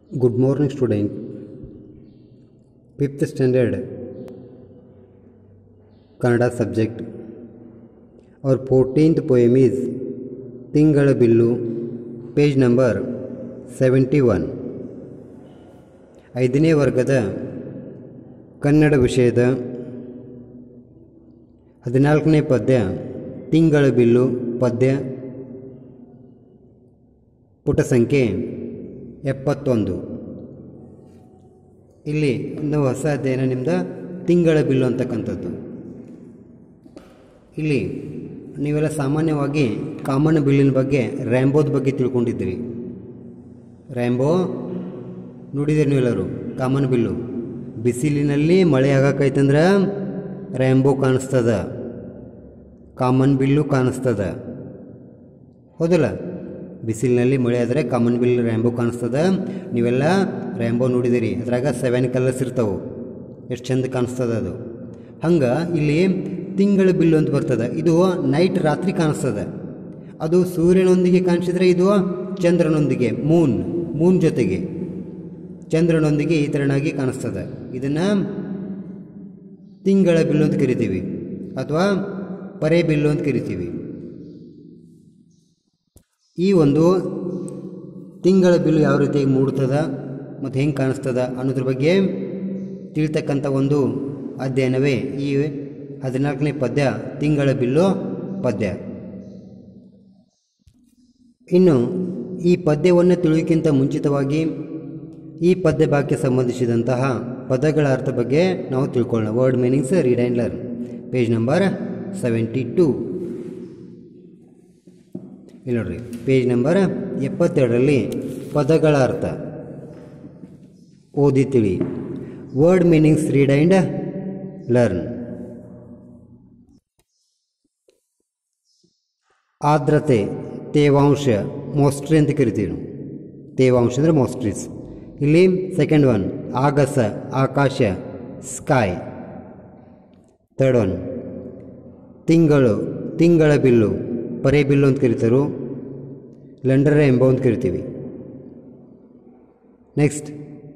Good morning, student. Fifth standard Kannada subject. Our 14th poem is Tingala Billu, page number 71. ಐದನೇ ವರ್ಗದ ಕನ್ನಡ ವಿಷಯದ ಹದಿನಾಲ್ಕನೇ ಪದ್ಯ ತಿಂಗಳ ಬಿಲ್ಲು ಪದ್ಯ ಪುಟ ಸಂಖ್ಯೆ ಎಪ್ಪತ್ತೊಂದು ಇಲ್ಲಿ ಒಂದು ಹೊಸ ಅಧ್ಯಯನ ನಿಮ್ದು ತಿಂಗಳ ಬಿಲ್ಲು ಅಂತಕ್ಕಂಥದ್ದು ಇಲ್ಲಿ ನೀವೆಲ್ಲ ಸಾಮಾನ್ಯವಾಗಿ ಕಾಮನ್ ಬಿಲ್ಲಿನ ಬಗ್ಗೆ ರ್ಯಾಂಬೋದ ಬಗ್ಗೆ ತಿಳ್ಕೊಂಡಿದ್ದೀರಿ ರ್ಯಾಂಬೋ ನೋಡಿದ್ದೀರಿ ನೀವೆಲ್ಲರೂ ಕಾಮನ್ ಬಿಲ್ಲು ಬಿಸಿಲಿನಲ್ಲಿ ಮಳೆ ಆಗಾಕೈತಂದ್ರೆ ರ್ಯಾಂಬೋ ಕಾಣಿಸ್ತದ ಕಾಮನ್ ಬಿಲ್ಲು ಕಾಣಿಸ್ತದ ಹೌದಲ್ಲ ಬಿಸಿಲಿನಲ್ಲಿ ಮಳೆ ಆದರೆ ಕಾಮನ್ ಬಿಲ್ ರ್ಯಾಂಬೋ ಕಾಣಿಸ್ತದ ನೀವೆಲ್ಲ ರ್ಯಾಂಬೋ ನೋಡಿದಿರಿ ಅದ್ರಾಗ ಸೆವೆನ್ ಕಲರ್ಸ್ ಇರ್ತಾವೆ ಎಷ್ಟು ಚಂದ ಕಾಣಿಸ್ತದ ಅದು ಹಂಗೆ ಇಲ್ಲಿ ತಿಂಗಳ ಬಿಲ್ಲು ಅಂತ ಬರ್ತದೆ ಇದು ನೈಟ್ ರಾತ್ರಿ ಕಾಣಿಸ್ತದೆ ಅದು ಸೂರ್ಯನೊಂದಿಗೆ ಕಾಣಿಸಿದ್ರೆ ಇದು ಚಂದ್ರನೊಂದಿಗೆ ಮೂನ್ ಮೂನ್ ಜೊತೆಗೆ ಚಂದ್ರನೊಂದಿಗೆ ಈ ಥರನಾಗಿ ಕಾಣಿಸ್ತದೆ ಇದನ್ನು ತಿಂಗಳ ಬಿಲ್ಲು ಅಂತ ಕರಿತೀವಿ ಅಥವಾ ಪರೆ ಬಿಲ್ಲು ಅಂತ ಕರಿತೀವಿ ಈ ಒಂದು ತಿಂಗಳ ಬಿಲ್ಲು ಯಾವ ರೀತಿಯಾಗಿ ಮೂಡ್ತದ ಮತ್ತು ಹೆಂಗೆ ಕಾಣಿಸ್ತದ ಅನ್ನೋದ್ರ ಬಗ್ಗೆ ತಿಳ್ತಕ್ಕಂಥ ಒಂದು ಅಧ್ಯಯನವೇ ಈ ಹದಿನಾಲ್ಕನೇ ಪದ್ಯ ತಿಂಗಳ ಬಿಲ್ಲು ಪದ್ಯ ಇನ್ನು ಈ ಪದ್ಯವನ್ನು ತಿಳಿಯೋಕ್ಕಿಂತ ಮುಂಚಿತವಾಗಿ ಈ ಪದ್ಯ ಭಾಗಕ್ಕೆ ಸಂಬಂಧಿಸಿದಂತಹ ಪದಗಳ ಅರ್ಥ ಬಗ್ಗೆ ನಾವು ತಿಳ್ಕೊಳ್ಳೋಣ word meanings read and learn page number seventy two ಇಲ್ಲಿ ನೋಡ್ರಿ ಪೇಜ್ ನಂಬರ್ ಎಪ್ಪತ್ತೆರಡರಲ್ಲಿ ಪದಗಳ ಅರ್ಥ ಓದಿ ತಿಳಿ word meanings read and learn ಆರ್ದ್ರತೆ ತೇವಾಂಶ ಮೋಸ್ಟ್ರಿ ಅಂತ ಕರಿತೀವಿ ನಾವು ತೇವಾಂಶ ಅಂದರೆ ಮೋಸ್ಟ್ರೀಸ್ ಇಲ್ಲಿ ಸೆಕೆಂಡ್ ಒನ್ ಆಗಸ ಆಕಾಶ ಸ್ಕೈ ಥರ್ಡ್ ಒನ್ ತಿಂಗಳು ತಿಂಗಳ ಬಿಲ್ಲು ಪರೆ ಬಿಲ್ಲು ಅಂತ ಕರಿತಾರೋ ಲಂಡರ ಎಂಬ ಅಂತ ಕರಿತೀವಿ ನೆಕ್ಸ್ಟ್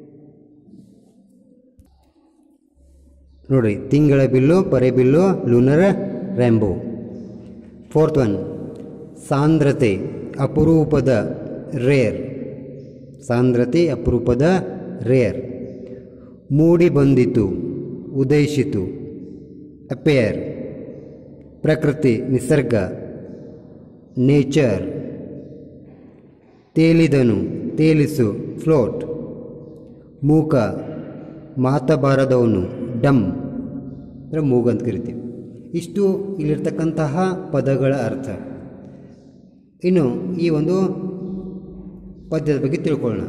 ನೋಡ್ರಿ ತಿಂಗಳ ಬಿಲ್ಲು ಪರೆ ಬಿಲ್ಲು ಲೂನರ್ ರ್ಯಾಂಬೋ ಫೋರ್ತ್ ಒನ್ ಸಾಂದ್ರತೆ ಅಪರೂಪದ ರೇರ್ ಸಾಂದ್ರತೆ ಅಪರೂಪದ ರೇರ್ ಮೂಡಿ ಬಂದಿತು ಉದಯಿಸಿತು ಅಪೇರ್ ಪ್ರಕೃತಿ ನಿಸರ್ಗ ನೇಚರ್ ತೇಲಿದನು ತೇಲಿಸು ಫ್ಲೋಟ್ ಮೂಕ ಮಾತಬಾರದವನು ಡಮ್ ಅಂದರೆ ಮೂಗು ಅಂತ ಕರಿತೀವಿ ಇಷ್ಟು ಇಲ್ಲಿರ್ತಕ್ಕಂತಹ ಪದಗಳ ಅರ್ಥ ಇನ್ನು ಈ ಒಂದು ಪದ್ಯದ ಬಗ್ಗೆ ತಿಳ್ಕೊಳ್ಳೋಣ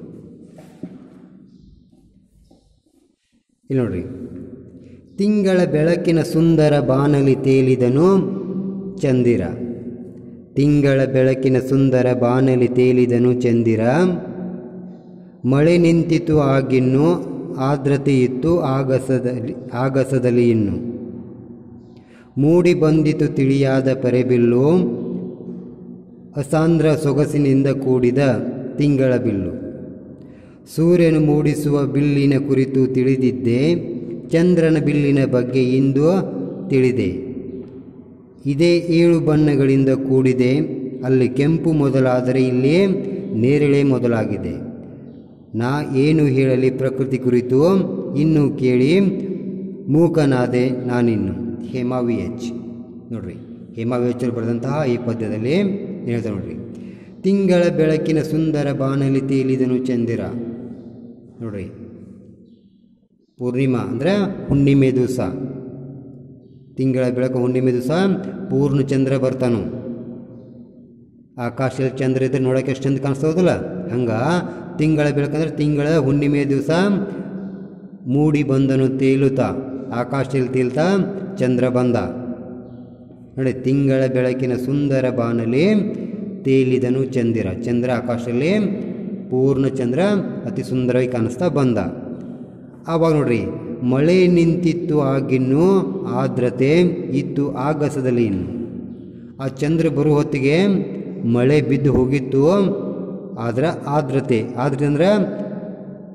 ಇಲ್ಲಿ ನೋಡ್ರಿ ತಿಂಗಳ ಬೆಳಕಿನ ಸುಂದರ ಬಾನಲಿ ತೇಲಿದನು ಚಂದಿರ ತಿಂಗಳ ಬೆಳಕಿನ ಸುಂದರ ಬಾನಲಿ ತೇಲಿದನು ಚಂದಿರ ಮಳೆ ನಿಂತಿತು ಆಗಿನ್ನು ಆರ್ದ್ರತೆ ಇತ್ತು ಆಗಸದಲ್ಲಿ ಆಗಸದಲ್ಲಿ ಇನ್ನು ಮೂಡಿ ಬಂದಿತು ತಿಳಿಯಾದ ಪರೆಬಿಲ್ಲು ಅಸಾಂದ್ರ ಸೊಗಸಿನಿಂದ ಕೂಡಿದ ತಿಂಗಳ ಬಿಲ್ಲು ಸೂರ್ಯನು ಮೂಡಿಸುವ ಬಿಲ್ಲಿನ ಕುರಿತು ತಿಳಿದಿದ್ದೆ ಚಂದ್ರನ ಬಿಲ್ಲಿನ ಬಗ್ಗೆ ಇಂದು ತಿಳಿದೆ ಇದೇ ಏಳು ಬಣ್ಣಗಳಿಂದ ಕೂಡಿದೆ ಅಲ್ಲಿ ಕೆಂಪು ಮೊದಲಾದರೆ ಇಲ್ಲಿ ನೇರಳೆ ಮೊದಲಾಗಿದೆ ನಾ ಏನು ಹೇಳಲಿ ಪ್ರಕೃತಿ ಕುರಿತು ಇನ್ನು ಕೇಳಿ ಮೂಕನಾದೆ ನಾನಿನ್ನು ಹೇಮಾ ವಿ ಎಚ್ ನೋಡ್ರಿ ಹೇಮಾ ವಿ ಎಚ್ ಬರೆದಂತಹ ಈ ಪದ್ಯದಲ್ಲಿ ಹೇಳ್ತಾರೆ ನೋಡ್ರಿ ತಿಂಗಳ ಬೆಳಕಿನ ಸುಂದರ ಬಾನಲಿ ತೇಲಿದನು ಚಂದಿರ ನೋಡ್ರಿ ಪೂರ್ಣಿಮಾ ಅಂದರೆ ಹುಣ್ಣಿಮೆ ದಿವಸ ತಿಂಗಳ ಬೆಳಕು ಹುಣ್ಣಿಮೆ ದಿವಸ ಪೂರ್ಣ ಚಂದ್ರ ಬರ್ತಾನು ಆಕಾಶದಲ್ಲಿ ಚಂದ್ರ ಇದ್ರೆ ನೋಡೋಕೆ ಎಷ್ಟು ಚಂದ ಕಾಣಿಸ್ತೋದಲ್ಲ ಹಂಗೆ ತಿಂಗಳ ಬೆಳಕಂದ್ರೆ ತಿಂಗಳ ಹುಣ್ಣಿಮೆ ದಿವಸ ಮೂಡಿ ಬಂದನು ತೇಲುತ್ತಾ ಆಕಾಶದಲ್ಲಿ ತೇಲ್ತಾ ಚಂದ್ರ ಬಂದ ನೋಡಿ ತಿಂಗಳ ಬೆಳಕಿನ ಸುಂದರ ಬಾನಲಿ ತೇಲಿದನು ಚಂದಿರ ಚಂದ್ರ ಆಕಾಶದಲ್ಲಿ ಪೂರ್ಣ ಚಂದ್ರ ಅತಿ ಸುಂದರವಾಗಿ ಕಾಣಿಸ್ತಾ ಬಂದ ಆವಾಗ ನೋಡ್ರಿ ಮಳೆ ನಿಂತಿತ್ತು ಆಗಿನ್ನು ಆರ್ದ್ರತೆ ಇತ್ತು ಆಗಸದಲ್ಲಿ ಇನ್ನು ಆ ಚಂದ್ರ ಬರೋ ಹೊತ್ತಿಗೆ ಮಳೆ ಬಿದ್ದು ಹೋಗಿತ್ತು ಆದ್ರೆ ಆರ್ದ್ರತೆ ಆದ್ರತೆ ಅಂದ್ರೆ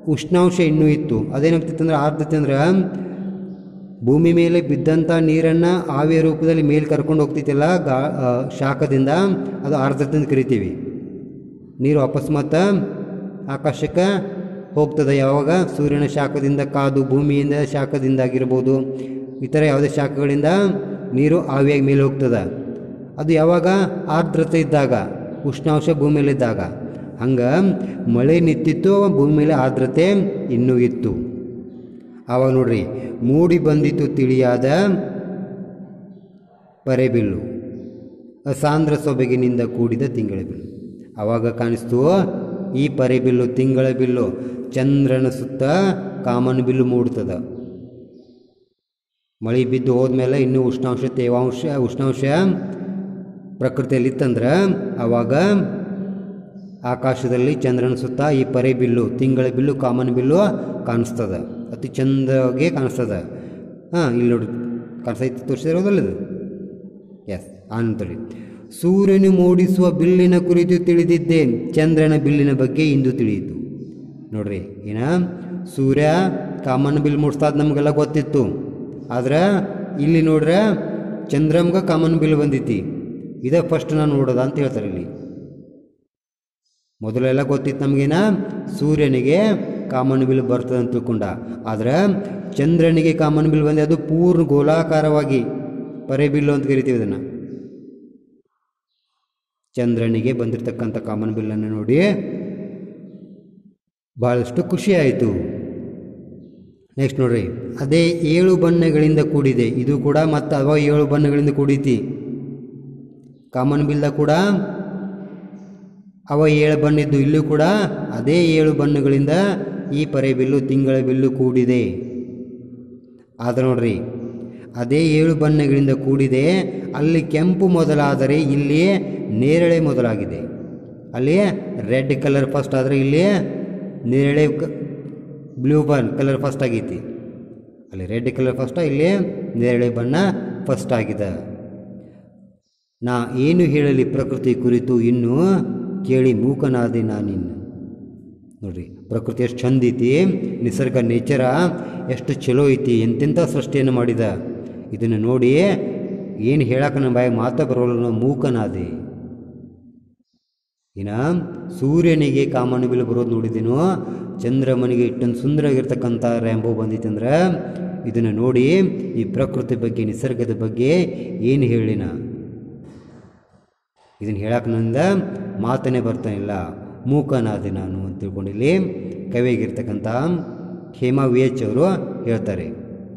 ಉಷ್ಣಾಂಶ ಇನ್ನೂ ಇತ್ತು ಅದೇನಾಗ್ತಿತ್ತು ಅಂದ್ರೆ ಆರ್ದ್ರತೆ ಅಂದ್ರೆ ಭೂಮಿ ಮೇಲೆ ಬಿದ್ದಂಥ ನೀರನ್ನು ಆವಿಯ ರೂಪದಲ್ಲಿ ಮೇಲೆ ಕರ್ಕೊಂಡು ಹೋಗ್ತಿತ್ತಲ್ಲ ಗಾ ಆ, ಶಾಖದಿಂದ ಅದು ಆರ್ದ್ರತೆ ಅಂತ ಕರಿತೀವಿ ನೀರು ಅಕಸ್ಮಾತ್ ಆಕಾಶಕ್ಕೆ ಹೋಗ್ತದೆ ಯಾವಾಗ ಸೂರ್ಯನ ಶಾಖದಿಂದ ಕಾದು ಭೂಮಿಯಿಂದ ಶಾಖದಿಂದಾಗಿರ್ಬೋದು ಇತರ ಯಾವುದೇ ಶಾಖಗಳಿಂದ ನೀರು ಆವಿಯಾಗಿ ಮೇಲೆ ಹೋಗ್ತದೆ ಅದು ಯಾವಾಗ ಆರ್ದ್ರತೆ ಇದ್ದಾಗ ಉಷ್ಣಾಂಶ ಭೂಮಿಯಲ್ಲಿದ್ದಾಗ ಹಂಗೆ ಮಳೆ ನಿಂತಿತ್ತು ಭೂಮಿ ಮೇಲೆ ಆರ್ದ್ರತೆ ಇನ್ನೂ ಇತ್ತು ಆವಾಗ ನೋಡ್ರಿ ಮೂಡಿ ಬಂದಿತು ತಿಳಿಯಾದ ಪರೆಬಿಲ್ಲು ಅಸಾಂದ್ರ ಸೊಬಗಿನಿಂದ ಕೂಡಿದ ತಿಂಗಳ ಬಿಲ್ಲು ಆವಾಗ ಕಾಣಿಸ್ತು ಈ ಪರೆಬಿಲ್ಲು ತಿಂಗಳ ಬಿಲ್ಲು ಚಂದ್ರನ ಸುತ್ತ ಕಾಮನ ಬಿಲ್ಲು ಮೂಡ್ತದ ಮಳೆ ಬಿದ್ದು ಹೋದ್ಮೇಲೆ ಇನ್ನೂ ಉಷ್ಣಾಂಶ ತೇವಾಂಶ ಉಷ್ಣಾಂಶ ಪ್ರಕೃತಿಯಲ್ಲಿ ಇತ್ತಂದ್ರೆ ಆವಾಗ ಆಕಾಶದಲ್ಲಿ ಚಂದ್ರನ ಸುತ್ತ ಈ ಪರೆ ಬಿಲ್ಲು ತಿಂಗಳ ಬಿಲ್ಲು ಕಾಮನ್ ಬಿಲ್ಲು ಕಾಣಿಸ್ತದ ಅತಿ ಚಂದವಾಗಿ ಕಾಣಿಸ್ತದ ಹಾಂ ಇಲ್ಲಿ ನೋಡಿ ಕಾಣಿಸ್ತೈತಿ ತೋರಿಸಿರೋದಲ್ಲ ಇದು ಎಸ್ ಆನಂತಳಿ ಸೂರ್ಯನು ಮೂಡಿಸುವ ಬಿಲ್ಲಿನ ಕುರಿತು ತಿಳಿದಿದ್ದೆ ಚಂದ್ರನ ಬಿಲ್ಲಿನ ಬಗ್ಗೆ ಇಂದು ತಿಳಿಯಿತು ನೋಡ್ರಿ ಏನ ಸೂರ್ಯ ಕಾಮನ್ ಬಿಲ್ ಮೂಡಿಸ್ತಾದ ನಮಗೆಲ್ಲ ಗೊತ್ತಿತ್ತು ಆದ್ರೆ ಇಲ್ಲಿ ನೋಡ್ರೆ ಚಂದ್ರಮ್ಗೆ ಕಾಮನ್ ಬಿಲ್ ಬಂದೈತಿ ಇದೇ ಫಸ್ಟ್ ನಾನು ನೋಡೋದ ಅಂತ ಹೇಳ್ತಾರೆ ಇಲ್ಲಿ ಮೊದಲೆಲ್ಲ ಗೊತ್ತಿತ್ತು ನಮಗೇನ ಸೂರ್ಯನಿಗೆ ಕಾಮನ್ ಬಿಲ್ ಬರ್ತದೆ ಅಂತ ತಿಳ್ಕೊಂಡ ಆದ್ರೆ ಚಂದ್ರನಿಗೆ ಕಾಮನ್ ಬಿಲ್ ಬಂದೆ ಅದು ಪೂರ್ಣ ಗೋಲಾಕಾರವಾಗಿ ಪರೆ ಬಿಲ್ಲು ಅಂತ ಕರಿತೀವಿ ಅದನ್ನು ಚಂದ್ರನಿಗೆ ಬಂದಿರತಕ್ಕಂಥ ಕಾಮನ್ ಬಿಲ್ಲನ್ನು ನೋಡಿ ಭಾಳಷ್ಟು ಖುಷಿಯಾಯಿತು ನೆಕ್ಸ್ಟ್ ನೋಡ್ರಿ ಅದೇ ಏಳು ಬಣ್ಣಗಳಿಂದ ಕೂಡಿದೆ ಇದು ಕೂಡ ಮತ್ತು ಅವ ಏಳು ಬಣ್ಣಗಳಿಂದ ಕೂಡೈತಿ ಕಾಮನ್ ಬಿಲ್ದ ಕೂಡ ಅವ ಏಳು ಬಣ್ಣಿದ್ದು ಇಲ್ಲೂ ಕೂಡ ಅದೇ ಏಳು ಬಣ್ಣಗಳಿಂದ ಈ ಪರೆ ಬಿಲ್ಲು ತಿಂಗಳ ಬಿಲ್ಲು ಕೂಡಿದೆ ಆದ್ರೆ ನೋಡ್ರಿ ಅದೇ ಏಳು ಬಣ್ಣಗಳಿಂದ ಕೂಡಿದೆ ಅಲ್ಲಿ ಕೆಂಪು ಮೊದಲಾದರೆ ಇಲ್ಲಿ ನೇರಳೆ ಮೊದಲಾಗಿದೆ ಅಲ್ಲಿ ರೆಡ್ ಕಲರ್ ಫಸ್ಟ್ ಆದರೆ ಇಲ್ಲಿ ನೇರಳೆ ಬ್ಲೂ ಬನ್ ಕಲರ್ ಫಸ್ಟ್ ಆಗೈತಿ ಅಲ್ಲಿ ರೆಡ್ ಕಲರ್ ಫಸ್ಟ್ ಇಲ್ಲಿ ನೇರಳೆ ಬಣ್ಣ ಫಸ್ಟ್ ಆಗಿದೆ ನಾ ಏನು ಹೇಳಲಿ ಪ್ರಕೃತಿ ಕುರಿತು ಇನ್ನು ಕೇಳಿ ಮೂಕನಾದೆ ನಾನಿನ್ನು ನೋಡ್ರಿ ಪ್ರಕೃತಿ ಎಷ್ಟು ಚಂದ ಐತಿ ನಿಸರ್ಗ ನೇಚರ ಎಷ್ಟು ಚಲೋ ಐತಿ ಎಂತೆಂಥ ಸೃಷ್ಟಿಯನ್ನು ಮಾಡಿದ ಇದನ್ನು ನೋಡಿ ಏನು ಹೇಳಕ್ಕೆ ನನ್ನ ಬಾಯಿ ಮಾತಾ ಬರೋಲ್ಲ ನಾನು ಮೂಕನಾದೆ ಇನ್ನ ಸೂರ್ಯನಿಗೆ ಕಾಮನ ಬಿಲ್ ಬರೋದು ನೋಡಿದ್ದೀನೋ ಚಂದ್ರಮನಿಗೆ ಇಷ್ಟೊಂದು ಸುಂದರವಾಗಿರ್ತಕ್ಕಂಥ ರ್ಯಾಂಬೋ ಬಂದಿತ್ತಂದ್ರೆ ಇದನ್ನು ನೋಡಿ ಈ ಪ್ರಕೃತಿ ಬಗ್ಗೆ ನಿಸರ್ಗದ ಬಗ್ಗೆ ಏನು ಹೇಳಿನ ಇದನ್ನು ಹೇಳಕ್ಕೆ ನನ್ನಿಂದ ಮಾತನೇ ಬರ್ತಾನಿಲ್ಲ ಮೂಕನಾದೆ ನಾನು ಅಂತ ತಿಳ್ಕೊಂಡಿಲ್ಲಿ ಕವಿಯಾಗಿರ್ತಕ್ಕಂಥ ಹೇಮಾ ವಿ ಎಚ್ ಅವರು ಹೇಳ್ತಾರೆ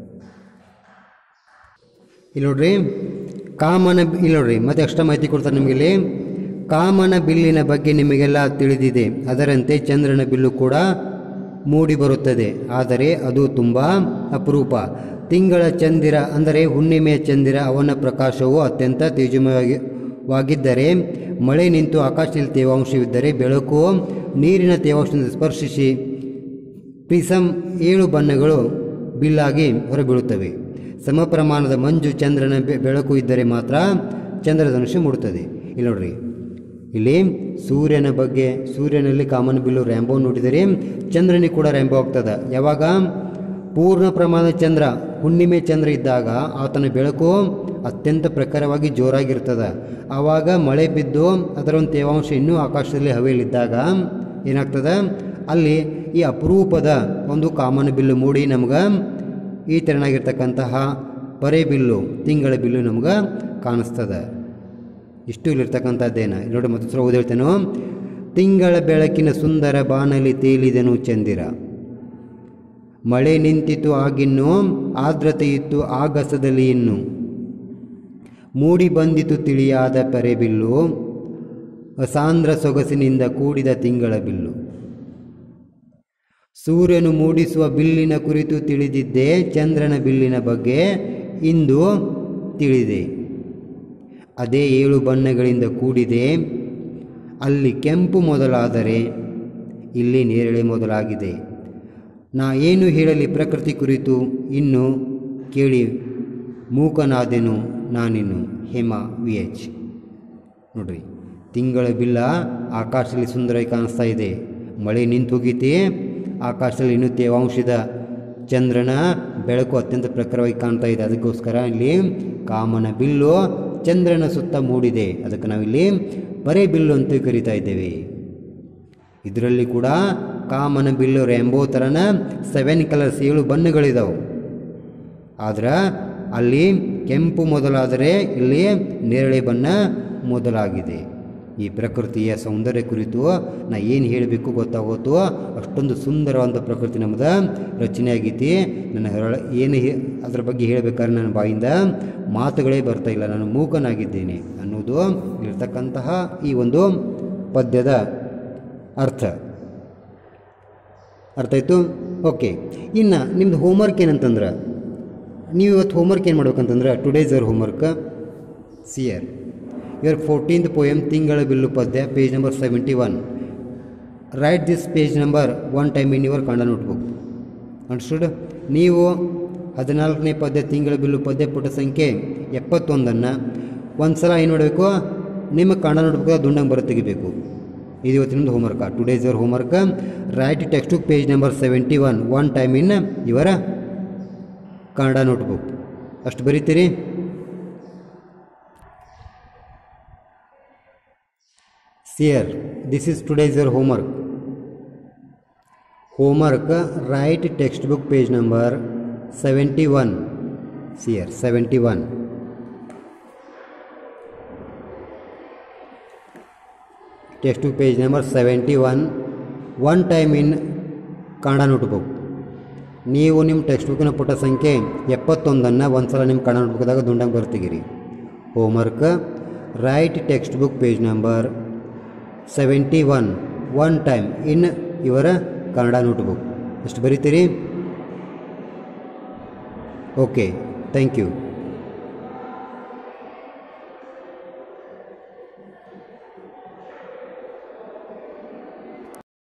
ಇಲ್ಲಿ ನೋಡ್ರಿ ಕಾಮನ ಇಲ್ಲಿ ನೋಡ್ರಿ ಮತ್ತೆ ಎಕ್ಸ್ಟ್ರಾ ಮಾಹಿತಿ ಕೊಡ್ತಾರೆ ನಿಮಗೆ ಇಲ್ಲಿ ಕಾಮನ ಬಿಲ್ಲಿನ ಬಗ್ಗೆ ನಿಮಗೆಲ್ಲ ತಿಳಿದಿದೆ ಅದರಂತೆ ಚಂದ್ರನ ಬಿಲ್ಲು ಕೂಡ ಮೂಡಿ ಬರುತ್ತದೆ ಆದರೆ ಅದು ತುಂಬ ಅಪರೂಪ ತಿಂಗಳ ಚಂದಿರ ಅಂದರೆ ಹುಣ್ಣಿಮೆಯ ಚಂದಿರ ಅವನ ಪ್ರಕಾಶವು ಅತ್ಯಂತ ತೇಜಮಯವಾಗಿ ವಾಗಿದ್ದರೆ ಮಳೆ ನಿಂತು ಆಕಾಶದಲ್ಲಿ ತೇವಾಂಶವಿದ್ದರೆ ಬೆಳಕು ನೀರಿನ ತೇವಾಂಶದಿಂದ ಸ್ಪರ್ಶಿಸಿ ಪ್ರಿಸಮ್ ಏಳು ಬಣ್ಣಗಳು ಬಿಲ್ಲಾಗಿ ಹೊರಬೀಳುತ್ತವೆ ಸಮ ಪ್ರಮಾಣದ ಮಂಜು ಚಂದ್ರನ ಬೆ- ಬೆಳಕು ಇದ್ದರೆ ಮಾತ್ರ ಚಂದ್ರಧನುಷು ಮೂಡುತ್ತದೆ ಇಲ್ಲಿ ನೋಡ್ರಿ ಇಲ್ಲಿ ಸೂರ್ಯನ ಬಗ್ಗೆ ಸೂರ್ಯನಲ್ಲಿ ಕಾಮನ್ ಬಿಲ್ಲು ರ್ಯಾಂಬೋ ನೋಡಿದರೆ ಚಂದ್ರನಿಗೆ ಕೂಡ ರ್ಯಾಂಬೋ ಆಗ್ತದೆ ಯಾವಾಗ ಪೂರ್ಣ ಪ್ರಮಾಣದ ಚಂದ್ರ ಹುಣ್ಣಿಮೆ ಚಂದ್ರ ಇದ್ದಾಗ ಆತನ ಬೆಳಕು ಅತ್ಯಂತ ಪ್ರಖರವಾಗಿ ಜೋರಾಗಿರ್ತದೆ ಆವಾಗ ಮಳೆ ಬಿದ್ದು ಅದರ ಒಂದು ತೇವಾಂಶ ಇನ್ನೂ ಆಕಾಶದಲ್ಲಿ ಹವೆಯಲ್ಲಿದ್ದಾಗ ಏನಾಗ್ತದೆ ಅಲ್ಲಿ ಈ ಅಪರೂಪದ ಒಂದು ಕಾಮನ್ ಬಿಲ್ಲು ಮೂಡಿ ನಮ್ಗೆ ಈ ತೆರನಾಗಿರ್ತಕ್ಕಂತಹ ಪರೆ ಬಿಲ್ಲು ತಿಂಗಳ ಬಿಲ್ಲು ನಮ್ಗೆ ಕಾಣಿಸ್ತದೆ ಇಷ್ಟು ಇಲ್ಲಿರ್ತಕ್ಕಂಥದ್ದೇನ ಇಲ್ಲಿ ನೋಡಿ ಮತ್ತೆ ಸಲ ಓದಿ ಹೇಳ್ತೇನೋ ತಿಂಗಳ ಬೆಳಕಿನ ಸುಂದರ ಬಾನಲಿ ತೇಲಿದನು ಚಂದಿರ ಮಳೆ ನಿಂತಿತು ಆಗಿನ್ನು ಆರ್ದ್ರತೆ ಇತ್ತು ಆಗಸದಲ್ಲಿ ಇನ್ನು ಮೂಡಿ ಬಂದಿತು ತಿಳಿಯಾದ ಪೆರೆಬಿಲ್ಲು ಅಸಾಂದ್ರ ಸೊಗಸಿನಿಂದ ಕೂಡಿದ ತಿಂಗಳ ಬಿಲ್ಲು ಸೂರ್ಯನು ಮೂಡಿಸುವ ಬಿಲ್ಲಿನ ಕುರಿತು ತಿಳಿದಿದ್ದೇ ಚಂದ್ರನ ಬಿಲ್ಲಿನ ಬಗ್ಗೆ ಇಂದು ತಿಳಿದೆ ಅದೇ ಏಳು ಬಣ್ಣಗಳಿಂದ ಕೂಡಿದೆ ಅಲ್ಲಿ ಕೆಂಪು ಮೊದಲಾದರೆ ಇಲ್ಲಿ ನೇರಳೆ ಮೊದಲಾಗಿದೆ ನಾ ಏನು ಹೇಳಲಿ ಪ್ರಕೃತಿ ಕುರಿತು ಇನ್ನು ಕೇಳಿ ಮೂಕನಾದೆನು ನಾನಿನ್ನು ಹೇಮ ವಿ ಎಚ್ ನೋಡ್ರಿ ತಿಂಗಳ ಬಿಲ್ಲ ಆಕಾಶದಲ್ಲಿ ಸುಂದರವಾಗಿ ಕಾಣಿಸ್ತಾ ಇದೆ ಮಳೆ ನಿಂತು ಹೋಗೈತಿ ಆಕಾಶದಲ್ಲಿ ಇನ್ನೂ ತೇವಾಂಶದ ಚಂದ್ರನ ಬೆಳಕು ಅತ್ಯಂತ ಪ್ರಖರವಾಗಿ ಕಾಣ್ತಾ ಇದೆ ಅದಕ್ಕೋಸ್ಕರ ಇಲ್ಲಿ ಕಾಮನ ಬಿಲ್ಲು ಚಂದ್ರನ ಸುತ್ತ ಮೂಡಿದೆ ಅದಕ್ಕೆ ನಾವಿಲ್ಲಿ ಬರೇ ಬಿಲ್ಲು ಅಂತ ಕರಿತಾ ಇದ್ದೇವೆ ಇದರಲ್ಲಿ ಕೂಡ ಕಾಮನ ಬಿಲ್ಲು ರ್ಯಾಂಬೋ ಥರನ ಸೆವೆನ್ ಕಲರ್ಸ್ ಏಳು ಬಣ್ಣಗಳಿದಾವೆ ಆದ್ರೆ ಅಲ್ಲಿ ಕೆಂಪು ಮೊದಲಾದರೆ ಇಲ್ಲಿ ನೇರಳೆ ಬಣ್ಣ ಮೊದಲಾಗಿದೆ ಈ ಪ್ರಕೃತಿಯ ಸೌಂದರ್ಯ ಕುರಿತು ನಾ ಏನು ಹೇಳಬೇಕು ಗೊತ್ತಾಗೋತು ಅಷ್ಟೊಂದು ಸುಂದರವಾದ ಪ್ರಕೃತಿ ನಮ್ಮದ ರಚನೆ ಆಗೈತಿ ನನ್ನ ಹೊರ ಏನು ಹೇ ಅದ್ರ ಬಗ್ಗೆ ಹೇಳಬೇಕಾದ್ರೆ ನನ್ನ ಬಾಯಿಂದ ಮಾತುಗಳೇ ಬರ್ತಾ ಇಲ್ಲ ನಾನು ಮೂಕನಾಗಿದ್ದೇನೆ ಅನ್ನೋದು ಇರ್ತಕ್ಕಂತಹ ಈ ಒಂದು ಪದ್ಯದ ಅರ್ಥ ಅರ್ಥ ಆಯಿತು ಓಕೆ ಇನ್ನು ನಿಮ್ಮದು ಹೋಮ್ವರ್ಕ್ ಏನಂತಂದ್ರೆ ನೀವು ಇವತ್ತು ಹೋಮ್ವರ್ಕ್ ಏನು ಮಾಡ್ಬೇಕಂತಂದ್ರೆ today's our homework see here your fourteenth poem ತಿಂಗಳ ಬಿಲ್ಲು ಪದ್ಯ page number seventy one write this page number one time in your Kannada notebook understood ನೀವು ಹದಿನಾಲ್ಕನೇ ಪದ್ಯ ತಿಂಗಳ ಬಿಲ್ಲು ಪದ್ಯ ಪುಟ ಸಂಖ್ಯೆ ಎಪ್ಪತ್ತೊಂದನ್ನು ಒಂದು ಸಲ ಏನು ಮಾಡಬೇಕು ನಿಮ್ಮ ಕನ್ನಡ ನೋಟ್ಬುಕ್ ದುಂಡಂಗೆ ಬರೋ ತೆಗಿಬೇಕು ಇದು ಇವತ್ತಿನದು homework today's your homework write textbook page number seventy one one time in ಇವರ ಕನ್ನಡ ನೋಟ್ಬುಕ್ ಅಷ್ಟು ಬರೀತೀರಿ see here this is today's your homework homework write textbook page number seventy one see here seventy one textbook page number seventy one one time in Kannada notebook ನೀವು ನಿಮ್ಮ text ಬುಕ್ಕಿನ ಪುಟ ಸಂಖ್ಯೆ ಎಪ್ಪತ್ತೊಂದನ್ನು ಒಂದು ಸಲ ನಿಮ್ಮ ಕನ್ನಡ ನೋಟ್ಬುಕ್ದಾಗ ದುಂಡಂಗೆ ಬರ್ತಿಗಿರಿ homework write textbook page number seventy one one time in ಇವರ ಕನ್ನಡ ನೋಟ್ಬುಕ್ ಎಷ್ಟು ಬರೀತೀರಿ ಓಕೆ ಥ್ಯಾಂಕ್ ಯು